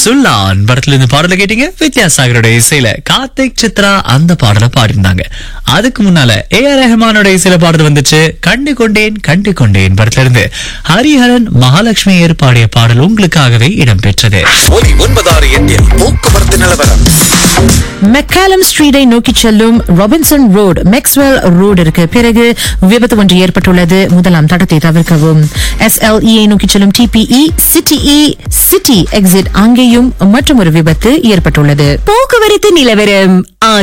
சுல்லான் படத்துல இருந்து பாடல கேட்டீங்க வித்யாசாகரோட இசையில கார்த்திக் சித்ரா அந்த பாடலை பாடியிருந்தாங்க அதுக்கு முன்னால ஏ ஆர் ரஹ்மானோட இசையில பாடல் வந்துச்சு கண்டு கொண்டேன் கண்டு கொண்டேன் படத்துல இருந்து ஹரிஹரன் மகாலட்சுமி ஏற்பாடிய பாடல் உங்களுக்காகவே இடம்பெற்றது ஒலி ஒன்பதாறு எட்டில் போக்குவரத்து நிலவரம் மெக்காலம் ஸ்ட்ரீட்டை நோக்கி செல்லும் ராபின்சன் ரோடு மேக்ஸ்வெல் ரோடிற்கு பிறகு விபத்து ஒன்று ஏற்பட்டுள்ளது முதலாம் தடத்தை தவிர்க்கவும் எஸ்எல்இ நோக்கி செல்லும் டிபிஇ சிட்டிஇ சிட்டி எக்ஸிட் அங்கேயும் மற்றும் ஒரு விபத்து ஏற்பட்டுள்ளது போக்குவரத்து நிலவரம்